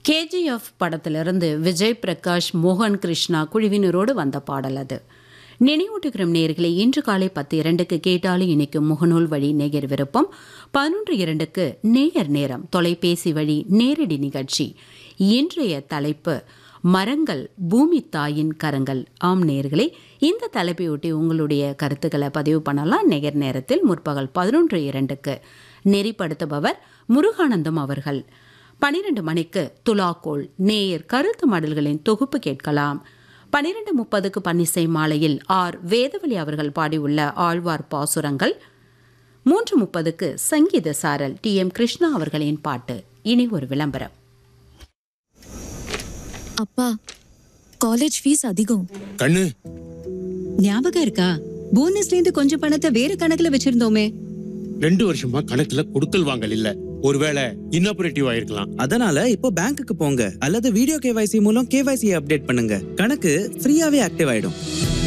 KGF படத்திலிருந்து விஜய் பிரகாஷ் மோகன் கிருஷ்ணா குழுவினரோடு வந்த பாடல் அது நினைவூட்டுகிறோம் நேர்களை இன்று காலை பத்து இரண்டுக்கு கேட்டாலும் இணைக்கும் முகநூல் வழி நேயர் விருப்பம் பதினொன்று இரண்டுக்கு நேயர் நேரம் தொலைபேசி வழி நேரடி நிகழ்ச்சி இன்றைய தலைப்பு மரங்கள் பூமி தாயின் கரங்கள் ஆம் நேர்களே இந்த தலைப்பை ஒட்டி உங்களுடைய கருத்துக்களை பதிவு பண்ணலாம் நேயர் நேரத்தில் முற்பகல் பதினொன்று இரண்டுக்கு நெறிப்படுத்துபவர் முருகானந்தம் அவர்கள் பனிரெண்டு மணிக்கு துலாக்கோள் நேயர் கருத்து மடல்களின் தொகுப்பு கேட்கலாம் பனிரெண்டு முப்பதுக்கு பன்னிசை மாலையில் ஆர் வேதவழி அவர்கள் பாடியுள்ள ஆழ்வார் பாசுரங்கள் மூன்று முப்பதுக்கு சங்கீத சாரல் டி எம் கிருஷ்ணா அவர்களின் பாட்டு இனி ஒரு விளம்பரம் அப்பா காலேஜ் ஃபீஸ் அதிகம் கண்ணு ஞாபகம் இருக்கா போனஸ்ல இருந்து கொஞ்சம் பணத்தை வேற கணக்குல வச்சிருந்தோமே ரெண்டு வருஷமா கணக்குல கொடுக்கல் வாங்கல் இல்ல ஒருவேளை இன்னாபரேட்டிவ் ஆயிருக்கலாம் அதனால இப்போ பேங்க்குக்கு போங்க அல்லது வீடியோ கேவைசி மூலம் கேவைசி அப்டேட் பண்ணுங்க கணக்கு ஃப்ரீயாவே ஆக்டிவ் ஆயிடும்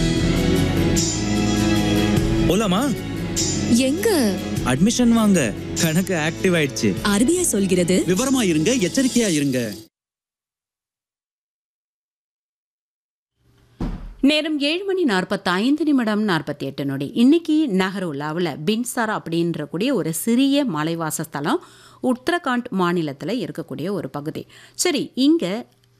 போலாமா எங்க அட்மிஷன் வாங்க கணக்கு ஆக்டிவ் ஆயிடுச்சு ஆர்பிஐ சொல்கிறது விவரமா இருங்க எச்சரிக்கையா இருங்க நேரம் ஏழு மணி நாற்பத்தி ஐந்து நிமிடம் நாற்பத்தி எட்டு நொடி இன்னைக்கு நகரோலாவில் பின்சாரா அப்படின்ற கூடிய ஒரு சிறிய மலைவாச ஸ்தலம் உத்தரகாண்ட் மாநிலத்தில் இருக்கக்கூடிய ஒரு பகுதி சரி இங்கே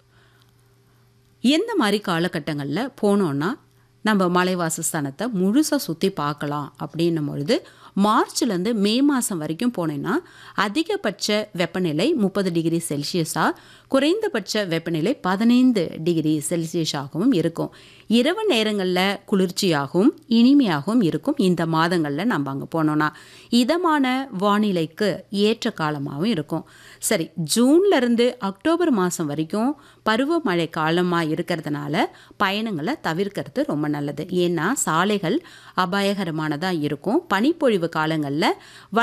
எந்த மாதிரி காலகட்டங்களில் போனோன்னா நம்ம மலைவாசஸ்தானத்தை முழுசாக சுற்றி பார்க்கலாம் அப்படின்னும் பொழுது மார்ச்லேருந்து மே மாதம் வரைக்கும் போனேன்னா அதிகபட்ச வெப்பநிலை முப்பது டிகிரி செல்சியஸாக குறைந்தபட்ச வெப்பநிலை பதினைந்து டிகிரி செல்சியஸாகவும் இருக்கும் இரவு நேரங்களில் குளிர்ச்சியாகவும் இனிமையாகவும் இருக்கும் இந்த மாதங்களில் நம்ம அங்கே போனோன்னா இதமான வானிலைக்கு ஏற்ற காலமாகவும் இருக்கும் சரி ஜூன்லேருந்து அக்டோபர் மாதம் வரைக்கும் பருவமழை காலமாக இருக்கிறதுனால பயணங்களை தவிர்க்கிறது ரொம்ப நல்லது ஏன்னா சாலைகள் அபாயகரமானதாக இருக்கும் பனிப்பொழிவு காலங்களில்